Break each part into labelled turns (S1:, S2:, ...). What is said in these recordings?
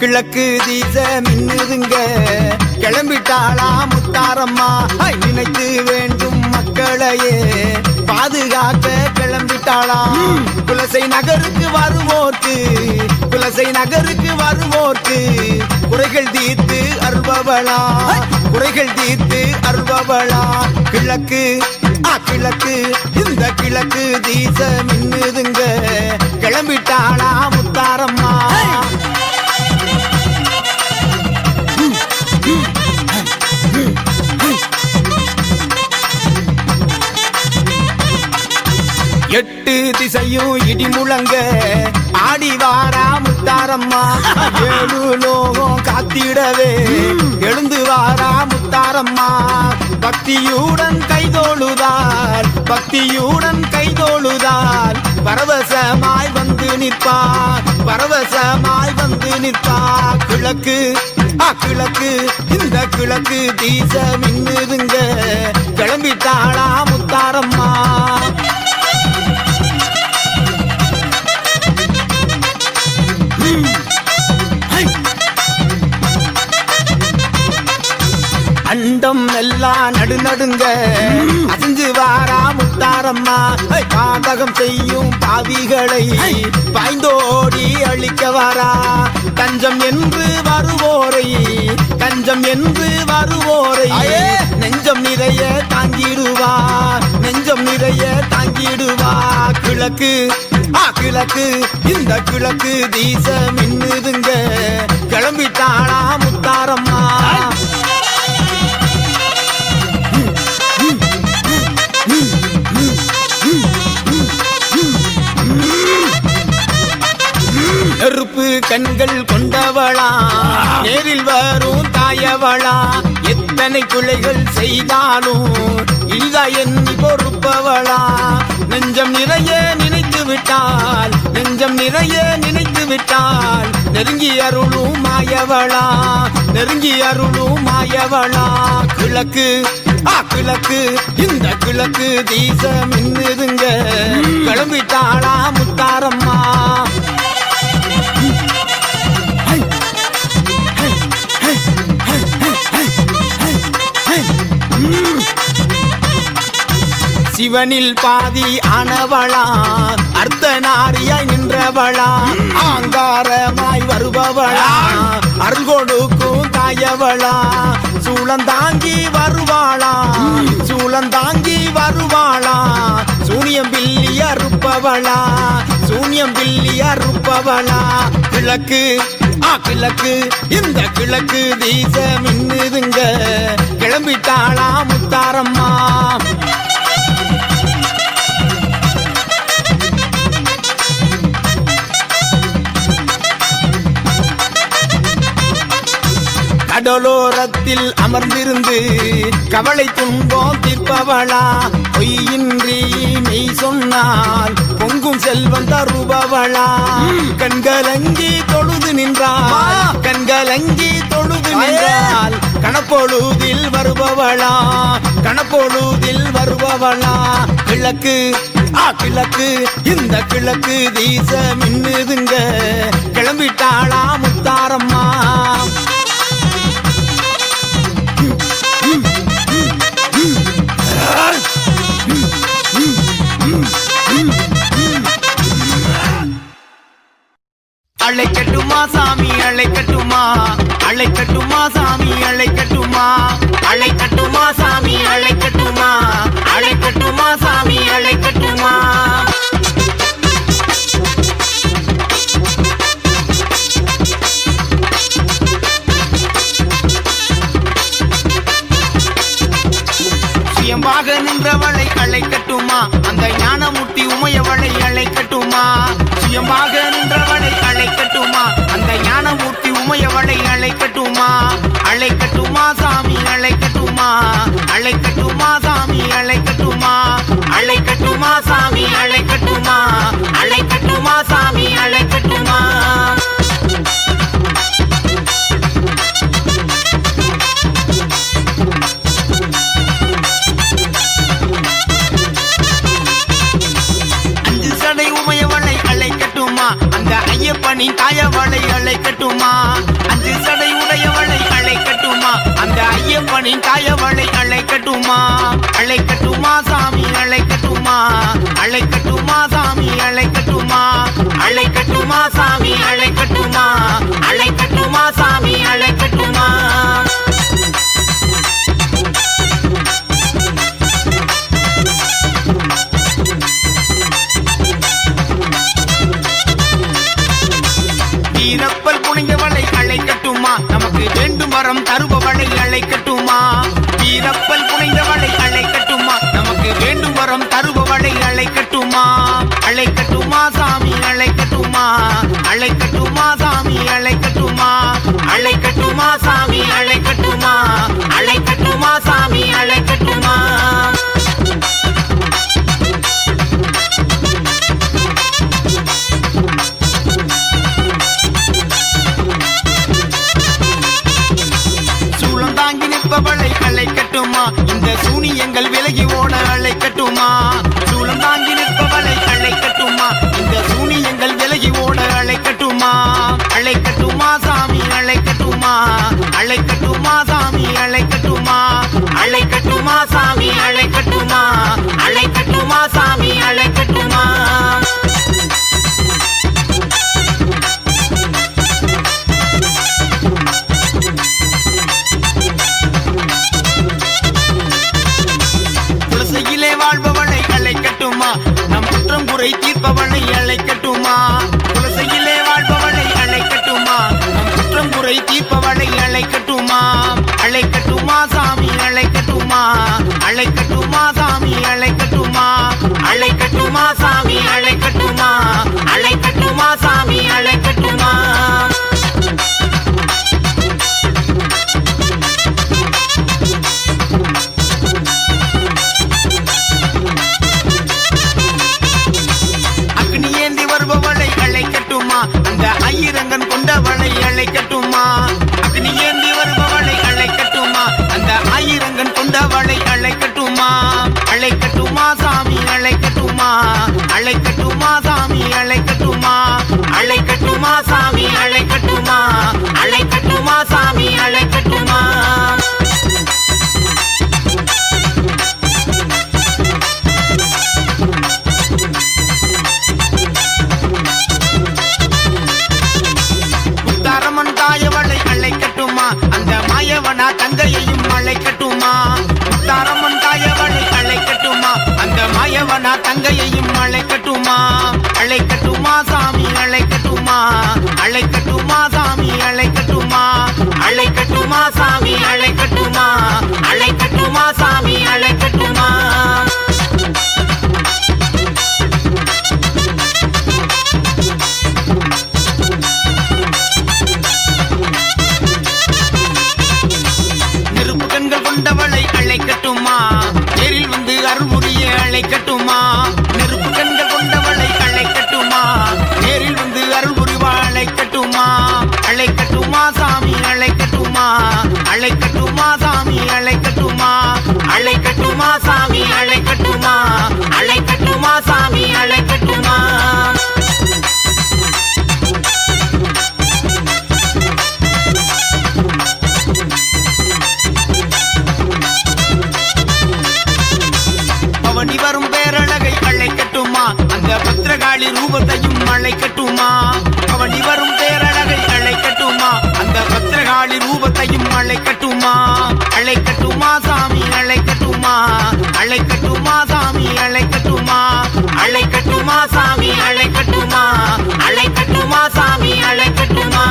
S1: கிழக்கு தீச மின்னுதுங்க கிளம்பிட்டாளா முத்தாரம்மா ஐ, நினைத்து வேண்டும் மக்களையே பாதுகாக்க கிளம்பிட்டாளா குலசை நகருக்கு வருவோர்க்கு குலசை நகருக்கு வருவோர்க்கு குறைகள் தீர்த்து அருள்பவளா குறைகள் தீர்த்து அருள்பவளா கிழக்கு ஆ, கிழக்கு இந்த கிழக்கு தீச மின்னுதுங்க கிளம்பிட்டாளா முத்தாரம்மா எட்டு திசையும் இடி முழங்க ஆடி வாரா முத்தாரம்மா ஏழு லோகம் காத்திடவே எழுந்து வாரா முத்தாரம்மா பக்தியுடன் கைதோழுதால் பக்தியுடன் கைதோழுதால் பரவசமாய் வந்து நிற்பார் பரவசமாய் வந்து நிற்பார் கிழக்கு ஆ கிழக்கு இந்த கிழக்கு தீச மின்னுதுங்க கிளம்பிட்டாளா முத்தாரம்மா அண்டம் எல்லாம் நடு நடுங்க அசைஞ்சு வாரா முத்தாரம்மா ஐ, பாதகம் செய்யும் பாவிகளை பாய்ந்தோடி அழிக்க வாரா தஞ்சம் என்று வருவோரை தஞ்சம் என்று வருவோரை நெஞ்சம் நிறைய தாங்கிடுவார் நெஞ்சம் நிறைய தாங்கிடுவார் கிழக்கு ஆ கிழக்கு இந்த கிழக்கு தீச மின்னுதுங்க கிளம்பிட்டாளா முத்தாரம்மா நெருப்பு கண்கள் கொண்டவளா நேரில் வரும் தாயவளா எத்தனை பிள்ளைகள் செய்தாலும் இனிதா எண்ணி பொறுப்பவளா நெஞ்சம் நிறைய நினைத்து விட்டால் நெஞ்சம் நிறைய நினைத்து விட்டால் நெருங்கி அருளும் மாயவளா நெருங்கி அருளும் மாயவளா கிழக்கு ஆ கிழக்கு இந்த கிழக்கு தீச மின்னுதுங்க கிளம்பிட்டாளா முத்தாரம்மா சிவனில் பாதி ஆனவளா அர்த்த நாரியாய் நின்றவளா ஆங்காரமாய் வருபவளா அருள் கொடுக்கும் தாயவளா சூளந்தாங்கி வருவாளா சூளந்தாங்கி வருவாளா சூனியம் பில்லி அறுப்பவளா சூனியம் பில்லி அறுப்பவளா கிழக்கு ஆ கிழக்கு இந்த கிழக்கு தீச மின்னுதுங்க கிளம்பிட்டாளா முத்தாரம்மா கடலோரத்தில் அமர்ந்திருந்து கவலை துன்பம் தீர்ப்பவளா பொய்யின்றி மெய் சொன்னால் பொங்கும் செல்வம் தருபவளா கண்கலங்கி தொழுது நின்றால் கண்கலங்கி தொழுது நின்றால் கணப்பொழுதில் வருபவளா கணப்பொழுதில் வருபவளா கிழக்கு ஆ கிழக்கு இந்த கிழக்கு தீச மின்னுதுங்க கிளம்பிட்டாளா முத்தாரம்மா அழைக்கட்டுமா சாமி அழைக்கட்டுமா அழைக்கட்டுமா சாமி அழைக்கட்டுமா அழைக்கட்டுமா சாமி அழைக்கட்டுமா அழைக்கட்டுமா சாமி அழைக்கட்டுமா சுயம்பாக நின்றவளை அழைக்கட்டுமா அந்த ஞானமூர்த்தி உமையவளை அழைக்கட்டுமா சுயம்பாக நின்றவளை அழைக்கட்டுமா அந்த ஞானமூர்த்தி உமையவளை அழைக்கட்டுமா அழைக்கட்டுமா சாமி அழைக்கட்டுமா அழைக்கட்டுமா சாமி அழைக்கட்டுமா அழைக்கட்டுமா சாமி அழைக்கட்டுமா அழைக்கட்டுமா சாமி அழைக்கட்டுமா அஞ்சு சடை உமையவளை அழைக்கட்டுமா அந்த ஐயப்பனின் தாயவளை அழைக்கட்டுமா சாமி அழைக்கட்டுமா அழைக்கட்டுமா சாமி அழைக்கட்டுமா வீரப்பல் புனிஞ்சவளை அழைக்கட்டுமா நமக்கு வேண்டும் வரம் தருபவளை அழைக்கட்டுமா வீரப்பல் புனிந்தவளை அழைக்கட்டுமா நமக்கு வேண்டும் வரம் தருபவளை அழைக்கட்டுமா அழைக்கட்டுமா சாமி அழைக்கட்டுமா அழைக்கட்டுமா சாமி அழைக்கட்டுமா அழைக்கட்டுமா சாமி அழைக்கட்டுமா அழைக்கட்டுமா சாமி அழைக்கட்டுமா சூளம் தாங்கி நிற்பவளை அழைக்கட்டுமா இந்த சூனியங்கள் விலகி ஓட அழைக்கட்டுமா சூளம் தாங்கி நிற்பவளை அழைக்கட்டுமா இந்த சூனியங்கள் விலகி ஓட அழைக்கட்டுமா அழைக்கட்டுமா சாமி அழைக்கட்டுமா அழைக்கட்டுமா சாமி அழைக்கட்டுமா அழைக்கட்டுமா சாமி அழைக்கட்டுமா அழைக்கட்டுமா சாமி அழைக்கட்டுமா குலசையிலே வாழ்பவனை அழைக்கட்டுமா நம் குற்றம் குறை தீர்ப்பவனை அழைக்கட்டுமா குலசையிலே வாழ்பவனை அழைக்கட்டுமா நம் குற்றம் குறை தீர்ப்பவனை அழைக்கட்டுமா அழைக்கட்டுமா சாமி அழைக்கட்டுமா அழைக்கட்டுமா சாமி அழைக்கட்டுமா அழைக்கட்டுமா சாமி அழைக்கட்டுமா அழைக்கட்டுமா சாமி அழைக்கட்டுமா அக்னி ஏந்தி வருபவளை அழைக்கட்டுமா அந்த ஐயரங்கன் கொண்டவளை அழைக்கட்டுமா அக்னி ஏந்தி வருபவளை அழைக்கட்டுமா அந்த ஐயரங்கன் கொண்டவளை அழைக்கட்டுமா அழைக்கட்டுமா சாமி அழைக்கட்டுமா அழைக்கட்டுமா சாமி அழைக்கட்டுமா அழைக்கட்டுமா சாமி அழைக்கட்டுமா அழைக்கட்டுமா சாமி அழைக்கட்டுமா முத்தாரம்மன் தாயவளை அழைக்கட்டுமா அந்த மாயவனா தங்கையையும் அழைக்கட்டுமா முத்தாரம்மன் தாயவளை அழைக்கட்டுமா அந்த மாயவனா தங்கையையும் அழைக்கட்டுமா அழைக்கட்டுமா சாமி அழைக்கட்டுமா அழைக்கட்டுமா சாமி அழைக்கட்டுமா அழைக்கட்டுமா சாமி அழைக்கட்டுமா அழைக்கட்டுமா சாமி அழைக்கட்டுமா நெருப்பு கண்கள் கொண்டவளை அழைக்கட்டுமா நேரில் வந்து அருள்புரிய அழைக்கட்டுமா நெருப்பு கண்கள் கொண்டவளை அழைக்கட்டுமா நேரில் வந்து அருள் புரிவா அழைக்கட்டுமா அழைக்கட்டுமா சாமி அழைக்கட்டுமா அழைக்கட்டுமா சாமி அழைக்கட்டுமா அழைக்கட்டுமா சாமி அழைக்கட்டுமா அழைக்கட்டுமா சாமி அழைக்கட்டுமா பவனி வரும் பேரழகை அழைக்கட்டுமா அந்த பத்திரகாளி ரூபத்தையும் அழைக்கட்டுமா பவனி வரும் பேரழகை அழைக்கட்டுமா அந்த பத்திரகாளி ரூபத்தையும் அழைக்கட்டுமா அழைக்கட்டுமா சாமி அழைக்கட்டுமா அழைக்கட்டுமா சாமி அழைக்கட்டுமா அழைக்கட்டுமா சாமி அழைக்கட்டுமா அழைக்கட்டுமா சாமி அழைக்கட்டுமா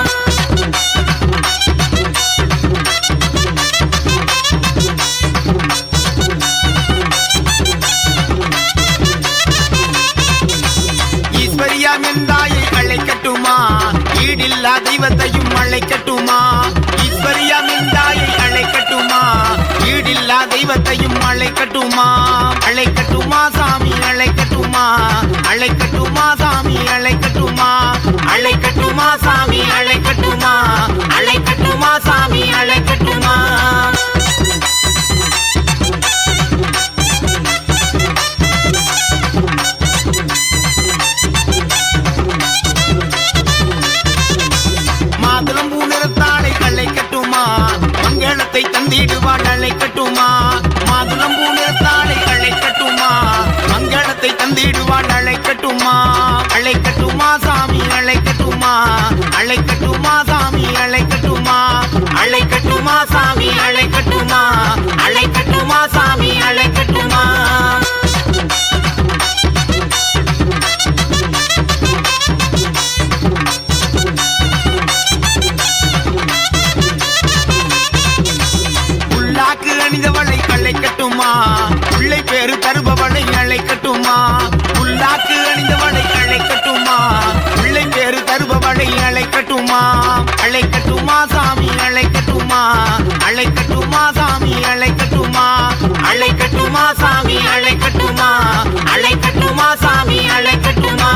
S1: ஈஸ்வரியாம் எந்தாயை அழைக்கட்டுமா ஈடில்லா தெய்வத்தையும் அழைக்கட்டுமா ஈஸ்வரியாம் எந்தாயை அழைக்கட்டுமா ஈடில்லா தெய்வத்தையும் அழைக்கட்டுமா அழைக்கட்டுமா சாமி அழைக்கட்டுமா அழைக்கட்டுமா சாமி அழைக்கட்டுமா அழைக்கட்டுமா சாமி அழைக்கட்டுமா அழைக்கட்டுமா சாமி அழைக்கட்டுமா மாதுளம்பூ நிறத்தாளை அழைக்கட்டுமா மங்களத்தை தந்திடுவாள் அழைக்கட்டுமா மாதுளம்பூ நிறத்தாளை அழைக்கட்டுமா மங்களத்தை தந்திடுவாள் தந்திடுவாள் அழைக்கட்டுமா அழைக்கட்டுமா சாமி அழைக்கட்டுமா அழைக்கட்டுமா சாமி அழைக்கட்டுமா அழைக்கட்டுமா சாமி அழைக்கட்டுமா அழைக்கட்டுமா சாமி அழைக்கட்டுமா புல்லாக்கு அணிந்தவளை அழைக்கட்டுமா பிள்ளை பேரு தருபவளை அழைக்கட்டுமா புல்லாக்கு அணிந்தவளை அழைக்கட்டுமா பிள்ளை பேரு தருபவளை அழைக்கட்டுமா அழைக்கட்டுமா சாமி அழைக்கட்டுமா அழைக்கட்டுமா சாமி அழைக்கட்டுமா அழைக்கட்டுமா சாமி அழைக்கட்டுமா அழைக்கட்டுமா சாமி அழைக்கட்டுமா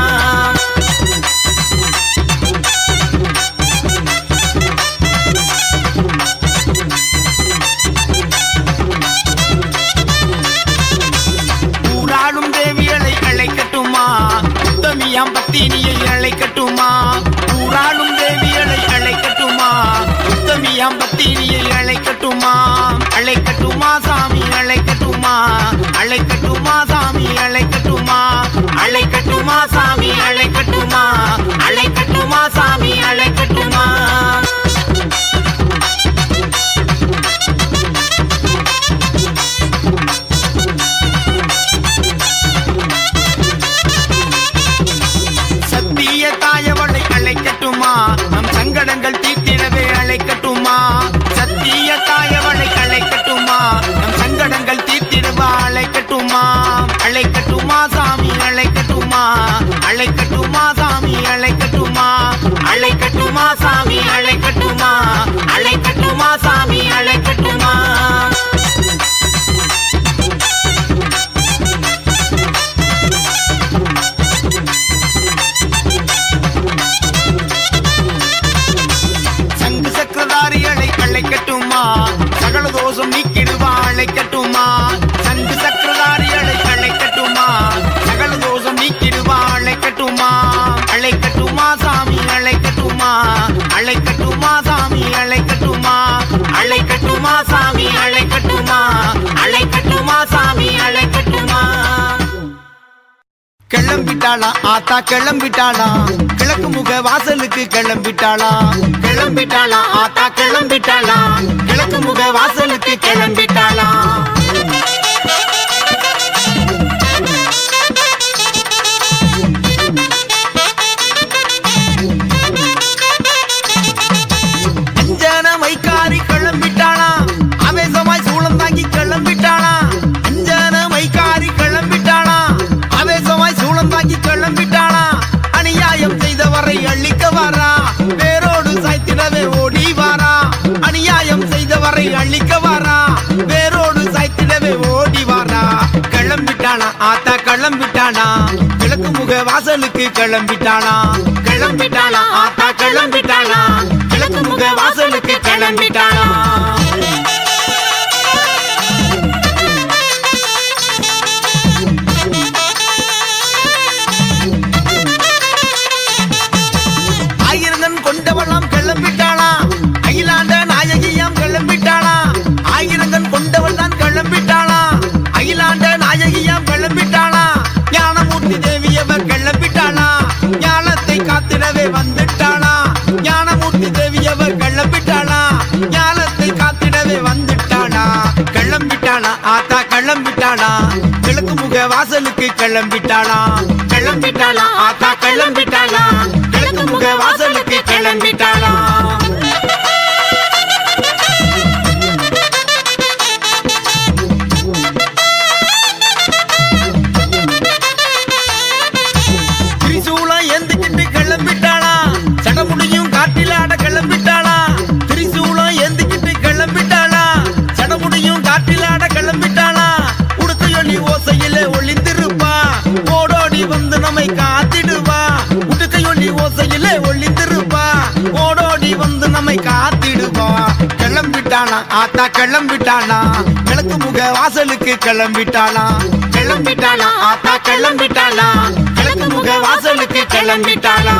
S1: ஊராளும் தேவியலை அழைக்கட்டுமா உத்தமியாம் பத்தினியை அழைக்கட்டுமா ஊராளும் தேவியலை அழைக்கட்டுமா உத்தமியாம் பத்தினியை அழைக்கட்டுமா அழைக்கட்டுமா சாமி அழைக்கட்டுமா அழைக்கட்டுமா சாமி அழைக்கட்டுமா அழைக்கட்டுமா சாமி அழைக்கட்டுமா அழைக்கட்டுமா சாமி அழைக்கட்டுமா சத்திய தாயவளை அழைக்கட்டுமா நம் சங்கடங்கள் தீர்த்திடவே அழைக்கட்டுமா சத்திய தாயவளை அழைக்கட்டுமா நம் சங்கடங்கள் தீர்த்திடவா அழைக்கட்டுமா அழைக்கட்டுமா சாமி அழைக்கட்டுமா அழைக்கட்டுமா சாமி அழைக்கட்டுமா அழைக்கட்டுமா சாமி அழைக்கட்டுமா அழைக்கட்டுமா சாமி அழைக்கட்டுமா சங்கு சக்கரதாரிகளை அழைக்கட்டுமா சகல தோஷம் நீக்கிடுவா அழைக்கட்டுமா சங்கு சக்கரதாரிகளை அழைக்கட்டுமா சகல தோஷம் நீக்கிடுவா அழைக்கட்டுமா அழைக்கட்டுமா சாமி அழைக்கட்டுமா அழைக்கட்டுமா சாமி அழைக்கட்டுமா அழைக்கட்டுமா சாமி அழைக்கட்டுமா அழைக்கட்டுமா சாமி அழைக்கட்டுமா கிளம்பிட்டாளா ஆத்தா கிளம்பிட்டாளா கிழக்கு முக வாசலுக்கு கிளம்பிட்டாளா கிளம்பிட்டாளா ஆத்தா கிளம்பிட்டாளா கிழக்கு முக வாசலுக்கு கிளம்பிட்டாளா அஞ்சன மைக்காரி கிளம்பிட்டாளா ஆவேசமாய் சூளம் தாங்கி கிளம்பிட்டாளா அஞ்சன மைக்காரி கிளம்பிட்டாளா ஆவேசமாய் சூளம் தாங்கி கிளம்பிட்டாளா அநியாயம் செய்தவரை அழிக்க வாரா வேரோடு சாய்த்திடவே ஓடி வாரா அநியாயம் செய்தவரை அழிக்க வாரா வேரோடு சாய்த்திடவே ஓடி வாரா கிளம்பிட்டாளா ஆத்தா கிளம்பிட்டாளா கிழக்கு முக வாசலுக்கு கிளம்பிட்டாளா கிளம்பிட்டாளா ஆத்தா கிளம்பிட்டாளா கிழக்கு முக வாசலுக்கு கிளம்பிட்டாளா ஆயிரங்கன் கொண்டவளாம் கிளம்பிட்டாளா அகிலாண்ட நாயகியாம் கிளம்பிட்டாளா ஆயிரங்கன் கொண்டவள் தான் கிளம்பிட்டாளா அகிலாண்ட நாயகியாம் கிளம்பிட்டாளா ஞானமூர்த்தி தேவியவ கிளம்பிட்டாளா ஞானத்தை காத்திடவே வந்துட்டாளா ஞானமூர்த்தி தேவியவ கிளம்பிட்டாளா ஞானத்தை காத்திடவே வந்துட்டாளா கிளம்பிட்டாளா ஆத்தா கிளம்பிட்டாளா கிழக்கு முக வாசலுக்கு கிளம்பிட்டாளா கிளம்பிட்டாளா ஆத்தா கிளம்பிட்டாளா கிழக்கு முக வாசலுக்கு கிளம்பிட்டாளா திரிசூலம் ஏந்திக்கிட்டு கிளம்பிட்டாளா சடமுடியும் காட்டில் ஆட கிளம்பிட்டாளா திரிசூலம் ஏந்திக்கிட்டு கிளம்பிட்டாளா சடமுடியும் காட்டில் ஆட கிளம்பிட்டாளா உடுக்கையொலி ஓசையில ஒளிந்திருப்பா ஓடோடி வந்து நம்மை காத்திடுவா உடுக்கையொலி ஓசையில ஒளிந்திருப்பா ஓடோடி வந்து நம்மை காத்திடுவா கிளம்பிட்டானா ஆத்தா கிளம்பிட்டானா கிழக்கு முக வாசலுக்கு கிளம்பிட்டானா கிளம்பிட்டானா ஆத்தா கிளம்பிட்டானா கிழக்கு முக வாசலுக்கு கிளம்பிட்டானா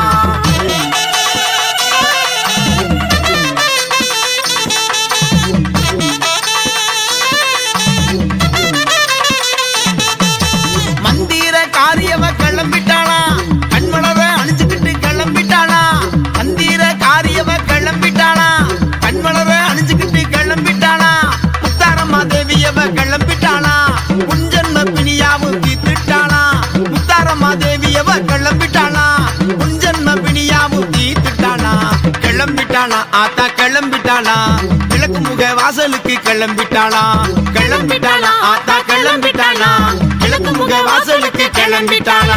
S1: மந்திர காரியவ கிளம்பிட்டாளா கிளம்பிட்டாளா ஆத்தா கிளம்பிட்டாளா கிழக்கு முக வாசலுக்கு கிளம்பிட்டாளா கிளம்பிட்டாளா ஆத்தா கிளம்பிட்டாளா கிழக்கு முக வாசலுக்கு கிளம்பிட்டாளா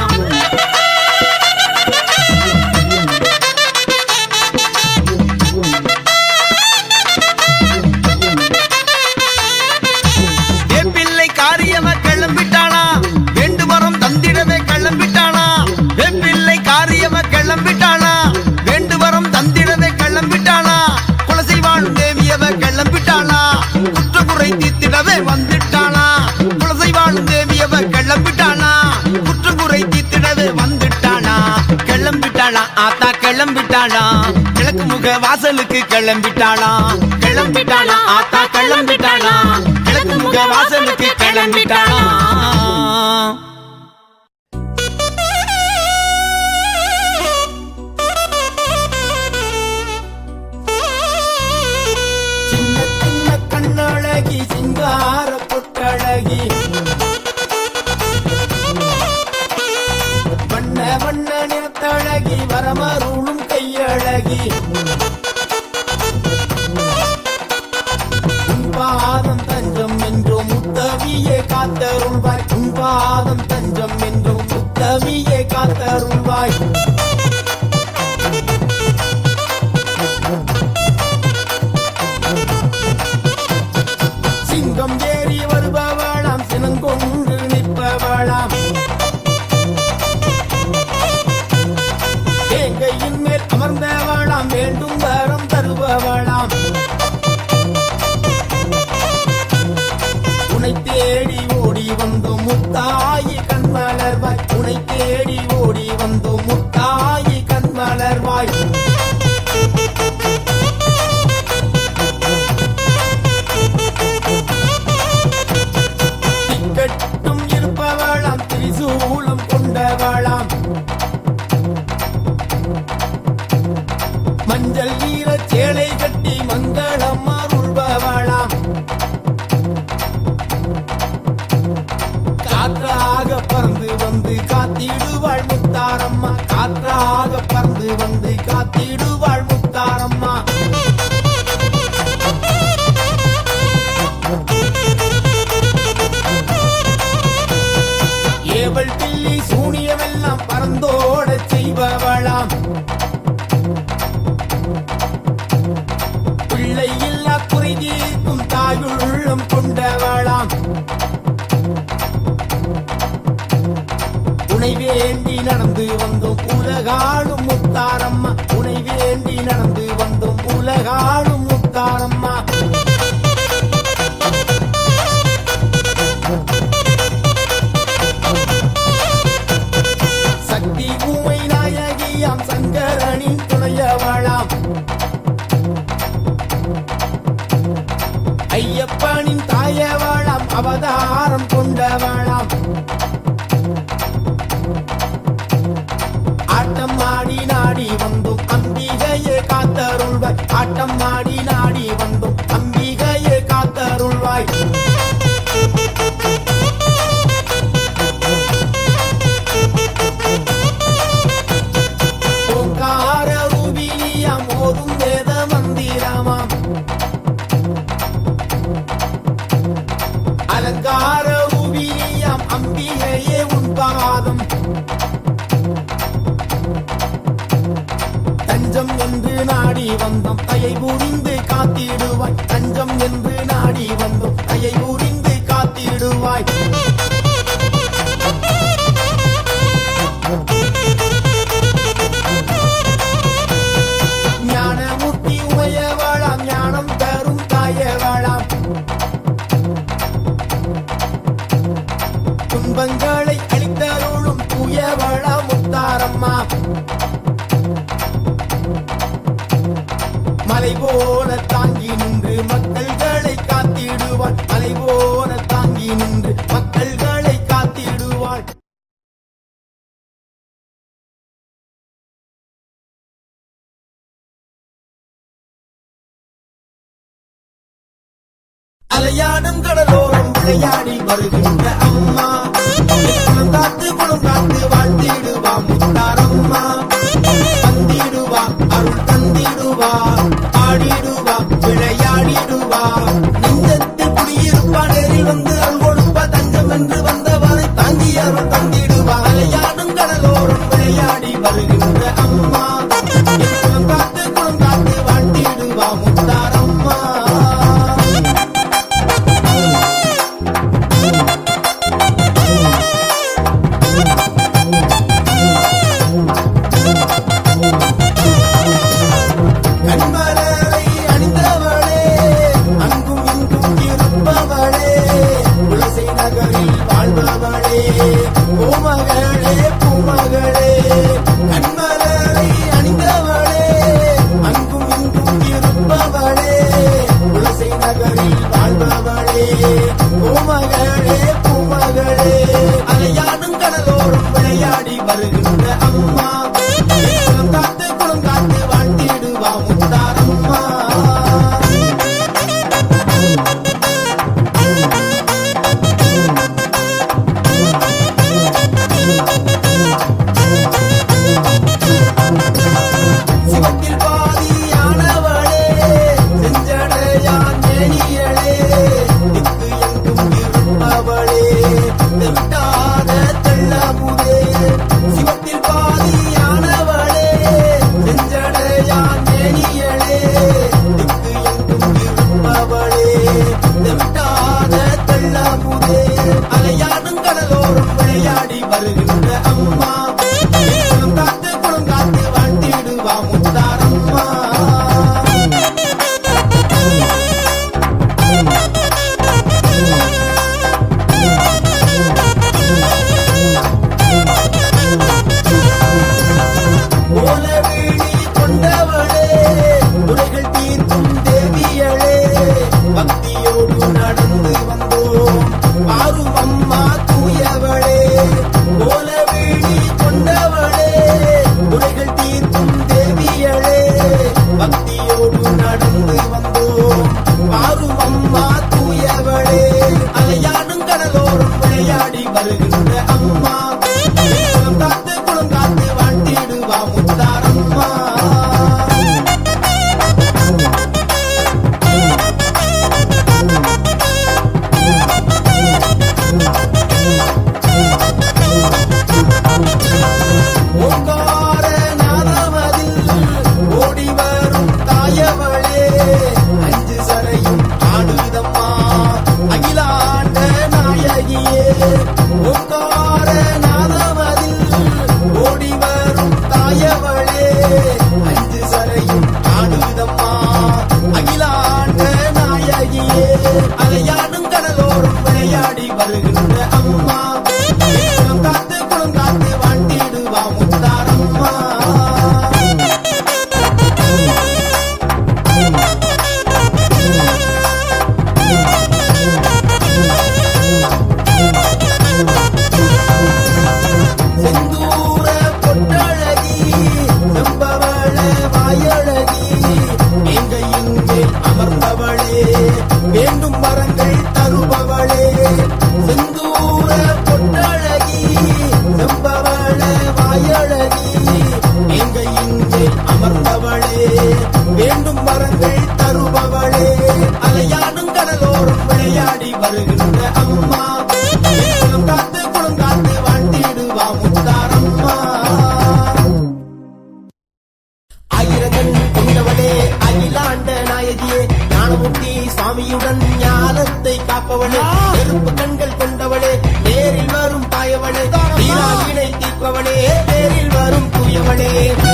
S1: வேப்பிள்ளை காரியம கிளம்பிட்டாளா வேண்டு வரம் தந்திடவே கிளம்பிட்டாளா வேப்பிள்ளை காரியம கிளம்பிட்டாளா வேண்டு வரம் தந்திடவே கிளம்பிட்டாளா குலசை வாழும் தேவியவ கிளம்பிட்டாளா குற்றக்குறை தீத்திடவே வந்துட்டாளா குலசை வாழும் தேவியவ கிளம்பிட்டாளா குற்றக்குறை தீத்திடவே வந்துட்டாளா கிளம்பிட்டாளா ஆத்தா கிளம்பிட்டாளா கிழக்கு முக வாசலுக்கு கிளம்பிட்டாளா கிளம்பிட்டாளா ஆத்தா கிளம்பிட்டாளா கிழக்கு முக வாசலுக்கு கிளம்பிட்டாளா
S2: சின்ன சின்ன கண்ணழகி சிங்கார பொட்டழகி வண்ண வண்ண நிறத்தழகி வரமருளும் கையழகி உன் பாதம் தஞ்சம் என்றும் முத்தவியே காத்தருள்வாய் உன் பாதம் தஞ்சம் என்றும் முத்தவியே காத்தருள்வாய் சிங்கம் ஏறி வருபவளாம் சினங்கொண்டு நிற்பவளாம் தேங்கையின் மேல் அமர்ந்தவளாம் வேண்டும் வரம் தருபவளாம் உனை தேடி ஓடி வந்தோம் முத்தாயி கண்மலர்வாய் உனை தேடி ஓடி வந்தோம் முத்தாயி கண்மலர்வாய் திக்கட்டும் இருப்பவளாம் திரிசூலம் கொண்டவளாம் மஞ்சள் நீர சேலை கட்டி மங்களம் அருள்பவளாம் காற்றாக பறந்து வந்து காத்திடுவாள் முத்தாரம்மா காற்றாக பறந்து வந்து காத்திடுவாள் முத்தாரம்மா ஏவல் பில்லி சூனியமெல்லாம் பறந்தோட செய்பவளாம் பிள்ளை இல்லா குறை தீர்க்கும் தாயுள்ளம் கொண்டவளாம் உனை வேண்டி நடந்து வந்தோம் உலகாடும் முத்தாரம்மா உனை வேண்டி நடந்து வந்தோம் உலகாடும் முத்தாரம்மா சக்தி பூமை நாயகியாம் சங்கரனின் துணையவளாம் ஐயப்பனின் தாயவளாம் அவதாரம் கொண்டவளாம் ஆட்டம் ஆடி நாடி வந்தோம் அம்பிகையே காத்தருள்வாய் ஆட்டம் ஆடி நாடி வந்தோம் அம்பிகையே காத்தருள்வாய் ஓங்கார ரூபினியாம் ஓதும் வேத மந்திரமாம் அலங்கார ரூபினியாம் அம்பிகையே உன் பாதம் தஞ்சம் என்று நாடி வந்தோம் தயை புரிந்து காத்திடுவாய் தஞ்சம் என்று நாடி வந்தோம் தயை புரிந்து காத்திடுவாய் ஞானமூர்த்தி உமையவளாம் ஞானம் தரும் தாயவளாம் துன்பங்களை அளித்தருளும் தூயவளா முத்தாரம்மா மலை போல தாங்கி நின்று மக்கள்களை காத்திடுவாள் மலை போல தாங்கி நின்று மக்கள்களை காத்திடுவாள் அலையாடும் கடலோரம் விளையாடி வருகின்ற அம்மா குணம் காத்து குணம் காத்து வாழ்த்திடுவா முத்தாரம்மா தந்திடுவா அருள் தந்திடுவா அங்கும் இங்கும் இருப்பவளே குலசை நகரில் வாழ்பவளே பூமகளே பூமகளே அலையாடும் கடலோரம் விளையாடி வருகின்ற அம்மா குளம் காத்து குளம் காத்து வாழ்த்திடுவா முத்தாரம்மா சிவத்தில் பாதியானவளே செஞ்சடையான் மேனியளே திக்கு எங்கும் இருப்பவளே விட்டாத தெள்ளமுதே சிவத்தில் பாதியானவளே செஞ்சடையான் மேனியளே திக்கு எங்கும் இருப்பவளே விட்டாத தெள்ளமுதே அலையாடும் கடலோரம் விளையாடி வருகின்ற அம்மா குளம் காத்து குளம் காத்து வாழ்த்திடுவா முத்தாரம்மா ஓலவிழி கொண்டவளே துளைகள் தீர்க்கும் தேவியளே பக்தியோடு நடந்து வந்தோம் ஆறும் அம்மா தூயவளே ஓலவிழி கொண்டவளே துளைகள் தீர்க்கும் தேவியளே பக்தியோடு நடந்து வந்தோம் ஆறும் அம்மா தூயவளே அலையாடும் கடலோரம் விளையாடி வருகின்ற அம்மா குளம் காத்து குளம் காத்து வாழ்த்திடுவா முத்தாரம்மா ஓங்கார நாதமதில் ஓடி வரும் தாயவளே அஞ்சு சரையும் ஆடுதம்மா அகிலாண்ட நாயகியே ஓங்கார நாதமதில் ஓடி வரும் தாயவளே அஞ்சு சரையும் ஆடுதம்மா அகிலாண்ட நாயகியே அலையாடும் கடலோரம் விளையாடி வருகின்ற அம்மா குளம் காத்து குளம் காத்து வாழ்த்திடுவா முத்தாரம்மா செந்தூர பொட்டழகி செம்பவள வாயழகி எங்க இங்கே அமர்ந்தவளே வேண்டும் வரங்கள் தருபவளே செந்தூர பொட்டழகி செம்பவள வாயழகி எங்க இங்கே அமர்ந்தவளே வேண்டும் வரங்கள் தருபவளே அலையாடும் கடலோரம் விளையாடி வருகின்ற அம்மா குளம் காத்து குளம் காத்து வாழ்த்திடுவா முத்தாரம்மா ஆயிரங்கள் கொண்டவளே அகிலாண்ட நாயகியே ஞானமூர்த்தி சுவாமியுடன் ஞானத்தை காப்பவளே நெருப்பு கண்கள் கொண்டவளே நேரில் வரும் தாயவளே வீராவினை தீர்ப்பவளே நேரில் வரும் தூயவளே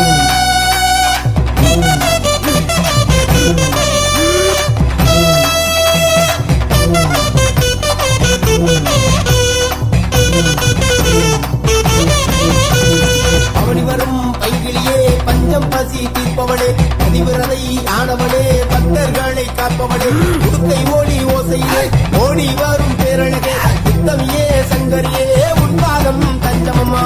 S2: அவனி வரும் பைகிளியே பஞ்சம் பசி தீர்ப்பவளே பதிவிரதை ஆனவளே பக்தர்களை காப்பவளே உடுக்கை ஓடி ஓசையிலே ஓடி வரும் பேரழகே உத்தமியே சங்கரியே உன்பாதம் தஞ்சமம்மா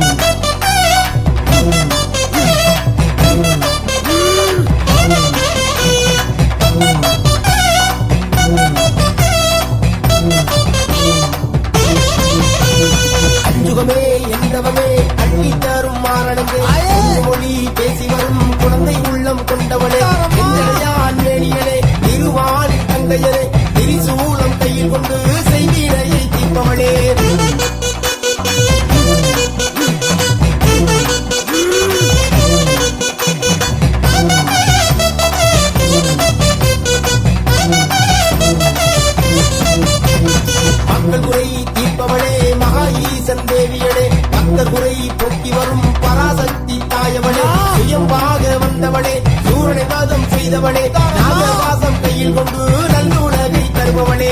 S2: அஞ்சுகமே என்றவமே அள்ளி தரும் மாறனங்கே மொழி பேசி வரும் குழந்தை உள்ளம் கொண்டவளே எஞ்சடையான் மேனியலே திருவாணி தங்கையரே திரிசூலம் கையில் கொண்டு செய்வீரையை தீர்ப்பவளே மக்கள் குறை தீர்ப்பவளே மகா ஈசன் தேவியளே பக்தர் குறை போக்கி வரும் பராசக்தி தாயவளே சுயம்பாக வந்தவளே சூரனை வாதம் செய்தவளே நாகவாசம் கையில் கொண்டு நல்லுலகை தருபவளே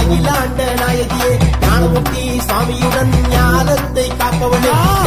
S2: அகிலாண்ட நாயகியே ஞானமூர்த்தி சுவாமியுடன் ஞானத்தை காப்பவளே